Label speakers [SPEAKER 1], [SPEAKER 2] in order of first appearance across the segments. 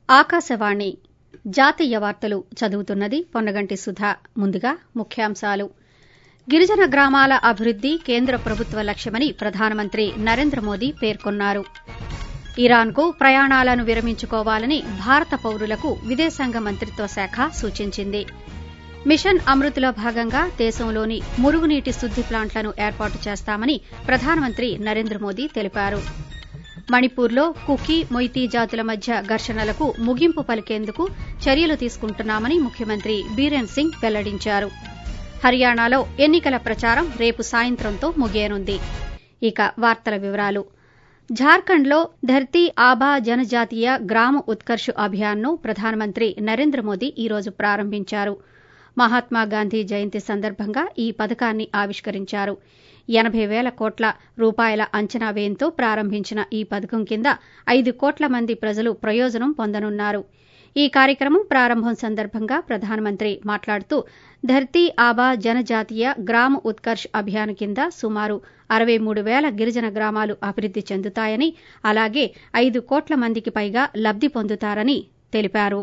[SPEAKER 1] ఆకాశవాణి జాతీయ వార్తలు చదువుతున్నది పొన్నగంటి సుధా ముందుగా ముఖ్యాంశాలు గిరిజన గ్రామాల అభివృద్ది కేంద్ర ప్రభుత్వ లక్ష్యమని ప్రధానమంత్రి నరేంద్ర మోదీ పేర్కొన్నారు ఇరాన్కు ప్రయాణాలను విరమించుకోవాలని భారత పౌరులకు విదేశాంగ మంత్రిత్వ శాఖ సూచించింది మిషన్ అమృత్లో భాగంగా దేశంలోని మురుగునీటి శుద్ది ప్లాంట్లను ఏర్పాటు చేస్తామని ప్రధానమంత్రి నరేంద్ర మోదీ తెలిపారు మణిపూర్లో కుకీ మొయితీ జాతుల మధ్య ఘర్షణలకు ముగింపు పలికేందుకు చర్యలు తీసుకుంటున్నామని ముఖ్యమంత్రి బీరేన్ సింగ్ వెల్లడించారు హర్యానాలో ఎన్నికల ప్రచారం రేపు సాయంత్రంతో ముగియనుంది ఇక వార్తల వివరాలు జార్ఖండ్లో ధర్తీ ఆబా జనజాతీయ గ్రామ ఉత్కర్ష్ అభియాన్ను ప్రధానమంత్రి నరేంద్ర మోదీ ఈ రోజు ప్రారంభించారు మహాత్మాగాంధీ జయంతి సందర్భంగా ఈ పథకాన్ని ఆవిష్కరించారు ఎనబై పేల కోట్ల రూపాయల అంచనా వ్యయంతో ప్రారంభించిన ఈ పథకం కింద ఐదు కోట్ల మంది ప్రజలు ప్రయోజనం పొందనున్నారు ఈ కార్యక్రమం ప్రారంభం సందర్భంగా ప్రధానమంత్రి మాట్లాడుతూ ధర్తీ ఆబా జనజాతీయ గ్రామ ఉత్కర్ష్ అభియాన్ కింద సుమారు అరవై మూడు పేల గిరిజన గ్రామాలు అభివృద్ది చెందుతాయని అలాగే ఐదు కోట్ల మందికి పైగా లబ్ది పొందుతారని తెలిపారు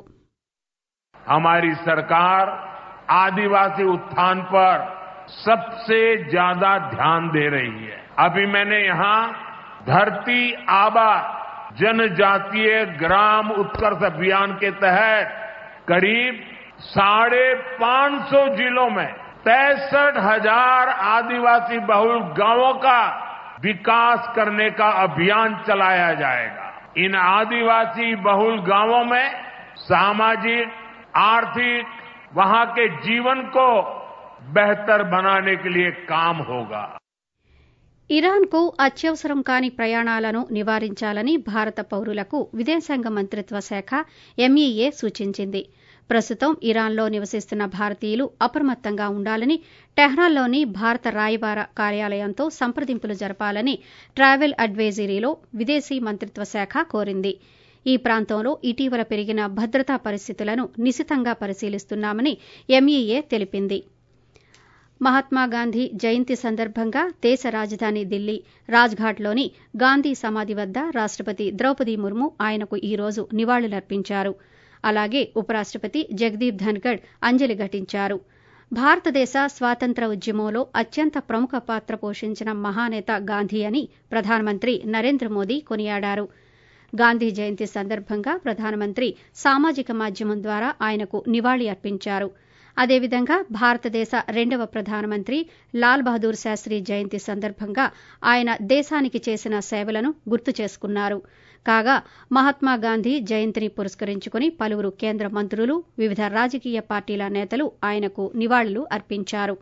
[SPEAKER 2] हमारी सरकार आदिवासी उत्थान पर सबसे ज्यादा ध्यान दे रही है अभी मैंने यहां धरती आबा जनजातीय ग्राम उत्कर्ष अभियान के तहत करीब साढ़े पांच सौ जिलों में पैंसठ हजार आदिवासी बहुल गांवों का विकास करने का अभियान चलाया जाएगा इन आदिवासी बहुल गांवों में सामाजिक आर्थिक वहां के जीवन को बेहतर बनाने के लिए काम होगा
[SPEAKER 1] ఇరాన్కు అత్యవసరం కాని ప్రయాణాలను నివారించాలని భారత పౌరులకు విదేశాంగ మంత్రిత్వ శాఖ ఎంఈఏ సూచించింది ప్రస్తుతం ఇరాన్లో నివసిస్తున్న భారతీయులు అప్రమత్తంగా ఉండాలని టెహ్రాన్లోని భారత రాయబార కార్యాలయంతో సంప్రదింపులు జరపాలని ట్రావెల్ అడ్వైజరీలో విదేశీ మంత్రిత్వ శాఖ కోరింది ఈ ప్రాంతంలో ఇటీవల పెరిగిన భద్రతా పరిస్థితులను నిశితంగా పరిశీలిస్తున్నామని ఎంఈఏ తెలిపింది మహాత్మాగాంధీ జయంతి సందర్భంగా దేశ రాజధాని ఢిల్లీ రాజ్ఘాట్లోని గాంధీ సమాధి వద్ద రాష్టపతి ద్రౌపది ముర్ము ఆయనకు ఈ రోజు నివాళులర్పించారు అలాగే ఉపరాష్టపతి జగదీప్ ధన్కడ్ అంజలి ఘటించారు భారతదేశ స్వాతంత్ర ఉద్యమంలో అత్యంత ప్రముఖ పాత్ర పోషించిన మహానేత గాంధీ అని ప్రధానమంత్రి నరేంద్ర మోదీ కొనియాడారు గాంధీ జయంతి సందర్భంగా ప్రధానమంత్రి సామాజిక మాధ్యమం ద్వారా ఆయనకు నివాళి అర్పించారు అదేవిధంగా భారతదేశ రెండవ ప్రధానమంత్రి లాల్ బహదూర్ శాస్త్రి జయంతి సందర్భంగా ఆయన దేశానికి చేసిన సేవలను గుర్తు చేసుకున్నారు కాగా మహాత్మాగాంధీ జయంతిని పురస్కరించుకుని పలువురు కేంద్ర మంత్రులు వివిధ రాజకీయ పార్టీల నేతలు ఆయనకు నివాళులు అర్పించారు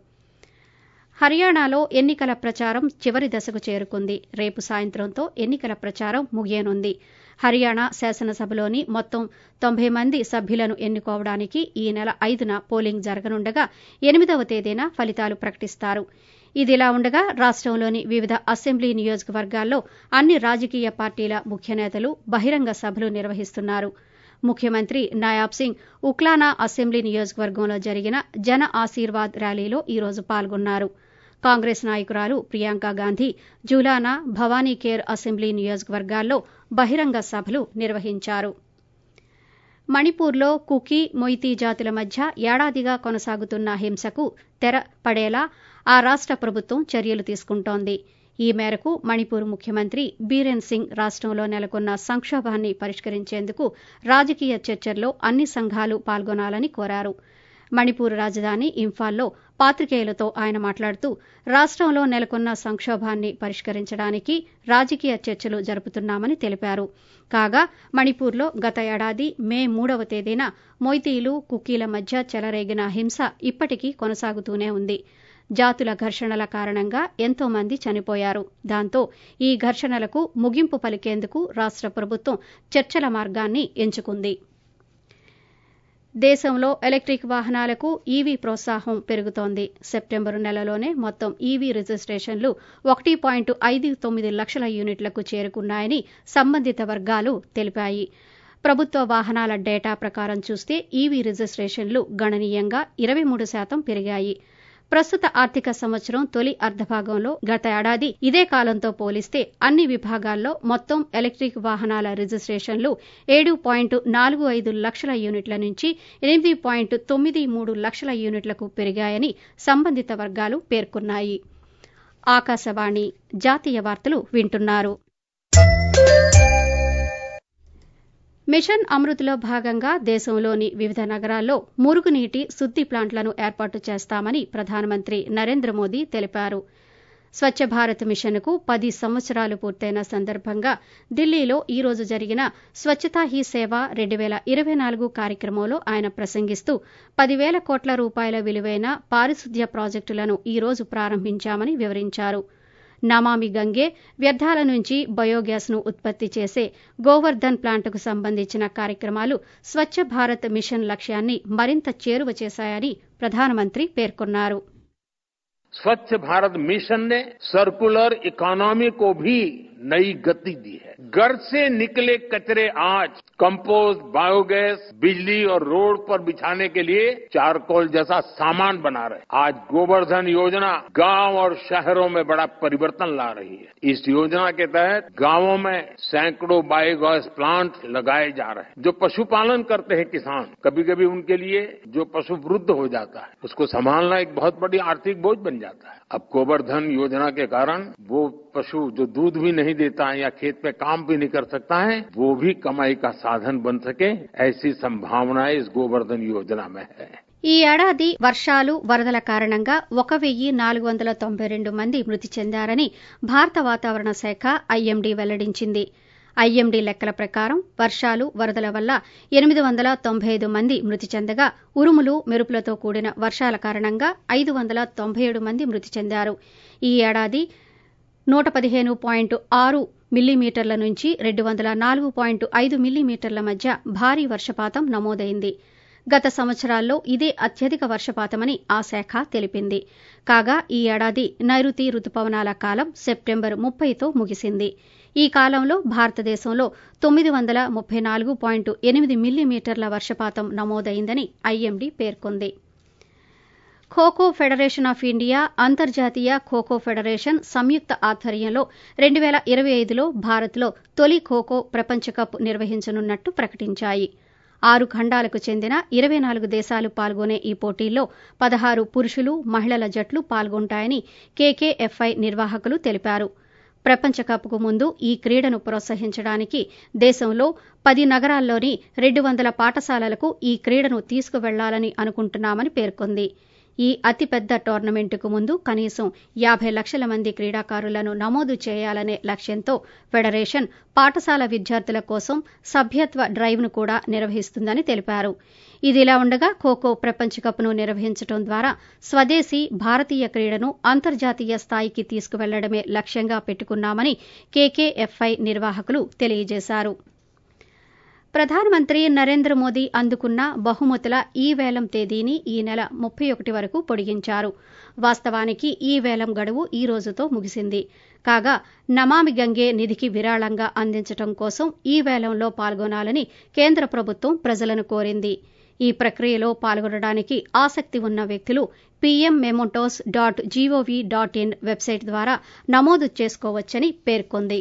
[SPEAKER 1] హర్యానాలో ఎన్నికల ప్రచారం చివరి దశకు చేరుకుంది రేపు సాయంత్రంతో ఎన్నికల ప్రచారం ముగియనుంది హర్యానా శాసనసభలోని మొత్తం తొంభై మంది సభ్యులను ఎన్నుకోవడానికి ఈ నెల ఐదున పోలింగ్ జరగనుండగా ఎనిమిదవ తేదీన ఫలితాలు ప్రకటిస్తారు ఇదిలా ఉండగా రాష్టంలోని వివిధ అసెంబ్లీ నియోజకవర్గాల్లో అన్ని రాజకీయ పార్టీల ముఖ్య నేతలు బహిరంగ సభలు నిర్వహిస్తున్నారు ముఖ్యమంత్రి నాయాబ్ సింగ్ ఉక్లానా అసెంబ్లీ నియోజకవర్గంలో జరిగిన జన ఆశీర్వాద్ ర్యాలీలో ఈ రోజు పాల్గొన్నారు కాంగ్రెస్ నాయకురాలు ప్రియాంక గాంధీ జూలానా భవానీకేర్ అసెంబ్లీ నియోజకవర్గాల్లో బహిరంగ సభలు నిర్వహించారు మణిపూర్లో కుకీ మొయితీ జాతుల మధ్య ఏడాదిగా కొనసాగుతున్న హింసకు తెర పడేలా ఆ రాష్ట ప్రభుత్వం చర్యలు తీసుకుంటోంది ఈ మేరకు మణిపూర్ ముఖ్యమంత్రి బీరేన్ సింగ్ రాష్టంలో నెలకొన్న సంక్షోభాన్ని పరిష్కరించేందుకు రాజకీయ చర్చల్లో అన్ని సంఘాలు పాల్గొనాలని కోరారు మణిపూర్ రాజధాని ఇంఫాల్లో పాత్రికేయులతో ఆయన మాట్లాడుతూ రాష్టంలో నెలకొన్న సంక్షోభాన్ని పరిష్కరించడానికి రాజకీయ చర్చలు జరుపుతున్నామని తెలిపారు కాగా మణిపూర్లో గత ఏడాది మే మూడవ తేదీన మొయితీలు కుకీల మధ్య చెలరేగిన హింస ఇప్పటికీ కొనసాగుతూనే ఉంది జాతుల ఘర్షణల కారణంగా ఎంతో మంది చనిపోయారు దాంతో ఈ ఘర్షణలకు ముగింపు పలికేందుకు రాష్ట ప్రభుత్వం చర్చల మార్గాన్ని ఎంచుకుంది దేశంలో ఎలక్టిక్ వాహనాలకు ఈవీ ప్రోత్సాహం పెరుగుతోంది సెప్టెంబరు నెలలోనే మొత్తం ఈవీ రిజిస్ట్రేషన్లు ఒకటి పాయింట్ ఐదు తొమ్మిది లక్షల యూనిట్లకు చేరుకున్నాయని సంబంధిత వర్గాలు తెలిపాయి ప్రభుత్వ వాహనాల డేటా ప్రకారం చూస్తే ఈవీ రిజిస్ట్రేషన్లు గణనీయంగా ఇరవై మూడు శాతం పెరిగాయి ప్రస్తుత ఆర్థిక సంవత్సరం తొలి అర్ధభాగంలో గత ఏడాది ఇదే కాలంతో పోలిస్తే అన్ని విభాగాల్లో మొత్తం ఎలక్టిక్ వాహనాల రిజిస్టేషన్లు ఏడు పాయింట్ నాలుగు ఐదు లక్షల యూనిట్ల నుంచి ఎనిమిది పాయింట్ తొమ్మిది మూడు లక్షల యూనిట్లకు పెరిగాయని సంబంధిత వర్గాలు పేర్కొన్నాయి ఆకాశవాణి జాతీయ వార్తలు వింటున్నారు మిషన్ అమృత్లో భాగంగా దేశంలోని వివిధ నగరాల్లో మురుగునీటి శుద్ది ప్లాంట్లను ఏర్పాటు చేస్తామని ప్రధానమంత్రి నరేంద్ర మోదీ తెలిపారు స్వచ్ఛ భారత్ మిషన్కు పది సంవత్సరాలు పూర్తయిన సందర్భంగా ఢిల్లీలో ఈ రోజు జరిగిన స్వచ్ఛతా హీ సేవ రెండు వేల ఇరవై నాలుగు కార్యక్రమంలో ఆయన ప్రసంగిస్తూ పదివేల కోట్ల రూపాయల విలువైన పారిశుద్ధ్య ప్రాజెక్టులను ఈ రోజు ప్రారంభించామని వివరించారు నమామి గంగే వ్యర్థాల నుంచి బయోగ్యాస్ను ఉత్పత్తి చేసే గోవర్ధన్ ప్లాంట్కు సంబంధించిన కార్యక్రమాలు స్వచ్ఛ భారత్ మిషన్ లక్ష్యాన్ని మరింత చేరువ చేశాయని ప్రధానమంత్రి పేర్కొన్నారు
[SPEAKER 2] स्वच्छ भारत मिशन ने सर्कुलर इकोनॉमी को भी नई गति दी है घर से निकले कचरे आज कंपोस्ट बायोगैस बिजली और रोड पर बिछाने के लिए चारकोल जैसा सामान बना रहे आज गोवर्धन योजना गांव और शहरों में बड़ा परिवर्तन ला रही है इस योजना के तहत गांवों में सैकड़ों बायोगैस प्लांट लगाए जा रहे हैं जो पशुपालन करते हैं किसान कभी कभी उनके लिए जो पशु वृद्ध हो जाता है उसको संभालना एक बहुत बड़ी आर्थिक बोझ बन जाता है अब गोवर्धन योजना के कारण वो पशु जो दूध भी नहीं देता है या खेत में काम भी नहीं कर सकता है वो भी कमाई का साधन बन सके ऐसी संभावनाएं इस गोवर्धन योजना में है
[SPEAKER 1] ఈ ఏడాది వర్షాలు వరదల కారణంగా ఒక వెయ్యి నాలుగు వందల తొంభై రెండు మంది మృతి చెందారని భారత వాతావరణ శాఖ ఐఎండీ వెల్లడించింది ఐఎండీ లెక్కల ప్రకారం వర్షాలు వరదల వల్ల ఎనిమిది వందల తొంభై ఐదు మంది మృతి చెందగా ఉరుములు మెరుపులతో కూడిన వర్షాల కారణంగా ఐదు వందల తొంభై ఏడు మంది మృతి చెందారు ఈ ఏడాది నూట పదిహేను పాయింట్ ఆరు మిల్లీమీటర్ల నుంచి రెండు వందల నాలుగు పాయింట్ ఐదు మిల్లీమీటర్ల మధ్య భారీ వర్షపాతం నమోదైంది గత సంవత్సరాల్లో ఇదే అత్యధిక వర్షపాతమని ఆ శాఖ తెలిపింది కాగా ఈ ఏడాది నైరుతి రుతుపవనాల కాలం సెప్టెంబర్ ముప్పైతో ముగిసింది ఈ కాలంలో భారతదేశంలో తొమ్మిది వందల ముప్పై నాలుగు పాయింట్ ఎనిమిది మిల్లీమీటర్ల వర్షపాతం నమోదైందని ఐఎండీ పేర్కొంది ఖోఖో ఫెడరేషన్ ఆఫ్ ఇండియా అంతర్జాతీయ ఖోఖో ఫెడరేషన్ సంయుక్త ఆధ్వర్యంలో రెండు వేల ఇరవై ఐదులో భారత్లో తొలి ఖోఖో ప్రపంచ కప్ నిర్వహించనున్నట్టు ప్రకటించాయి ఆరు ఖండాలకు చెందిన ఇరవై నాలుగు దేశాలు పాల్గొనే ఈ పోటీల్లో పదహారు పురుషులు మహిళల జట్లు పాల్గొంటాయని కేకేఎఫ్ఐ నిర్వాహకులు తెలిపారు ప్రపంచ కప్కు ముందు ఈ క్రీడను ప్రోత్సహించడానికి దేశంలో పది నగరాల్లోని రెండు వందల పాఠశాలలకు ఈ క్రీడను తీసుకువెళ్లాలని అనుకుంటున్నామని పేర్కొంది ఈ అతిపెద్ద టోర్నమెంటుకు ముందు కనీసం యాభై లక్షల మంది క్రీడాకారులను నమోదు చేయాలనే లక్ష్యంతో ఫెడరేషన్ పాఠశాల విద్యార్థుల కోసం సభ్యత్వ డ్రైవ్ను కూడా నిర్వహిస్తుందని తెలిపారు ఇదిలా ఉండగా ఖోఖో ప్రపంచ కప్ను నిర్వహించడం ద్వారా స్వదేశీ భారతీయ క్రీడను అంతర్జాతీయ స్థాయికి తీసుకువెళ్లడమే లక్ష్యంగా పెట్టుకున్నామని కేకేఎఫ్ఐ నిర్వాహకులు తెలియజేశారు ప్రధానమంత్రి నరేంద్ర మోదీ అందుకున్న బహుమతుల ఈ వేలం తేదీని ఈ నెల ముప్పై ఒకటి వరకు పొడిగించారు వాస్తవానికి ఈ వేలం గడువు ఈ రోజుతో ముగిసింది కాగా నమామి గంగే నిధికి విరాళంగా అందించడం కోసం ఈ వేలంలో పాల్గొనాలని కేంద్ర ప్రభుత్వం ప్రజలను కోరింది ఈ ప్రక్రియలో పాల్గొనడానికి ఆసక్తి ఉన్న వ్యక్తులు PM mementos dot G O V dot in website ద్వారా నమోదు చేసుకోవచ్చని పేర్కొంది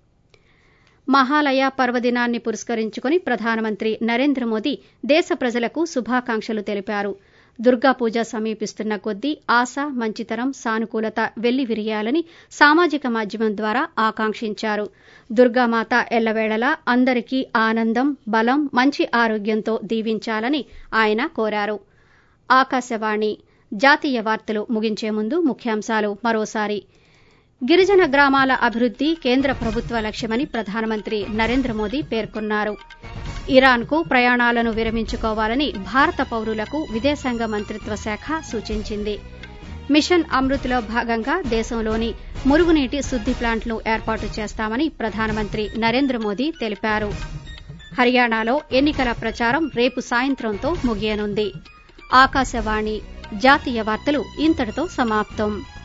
[SPEAKER 1] మహాలయ పర్వదినాన్ని పురస్కరించుకుని ప్రధానమంత్రి నరేంద్ర మోదీ దేశ ప్రజలకు శుభాకాంక్షలు తెలిపారు దుర్గా పూజ సమీపిస్తున్న కొద్దీ ఆశ మంచితనం సానుకూలత వెల్లి విరియాలని సామాజిక మాధ్యమం ద్వారా ఆకాంక్షించారు దుర్గామాత ఎల్లవేళలా అందరికీ ఆనందం బలం మంచి ఆరోగ్యంతో దీవించాలని ఆయన కోరారు ఆకాశవాణి జాతీయ వార్తలు ముగించే ముందు ముఖ్యాంశాలు మరోసారి గిరిజన గ్రామాల అభివృద్ది కేంద్ర ప్రభుత్వ లక్ష్యమని ప్రధానమంత్రి నరేంద్ర మోదీ పేర్కొన్నారు ఇరాన్కు ప్రయాణాలను విరమించుకోవాలని భారత పౌరులకు విదేశాంగ మంత్రిత్వ శాఖ సూచించింది మిషన్ అమృత్లో భాగంగా దేశంలోని మురుగునీటి శుద్ది ప్లాంట్ను ఏర్పాటు చేస్తామని ప్రధానమంత్రి నరేంద్ర మోదీ తెలిపారు హర్యానాలో ఎన్నికల ప్రచారం రేపు సాయంత్రంతో ముగియనుంది ఆకాశవాణి జాతీయ వార్తలు ఇంతటితో సమాప్తం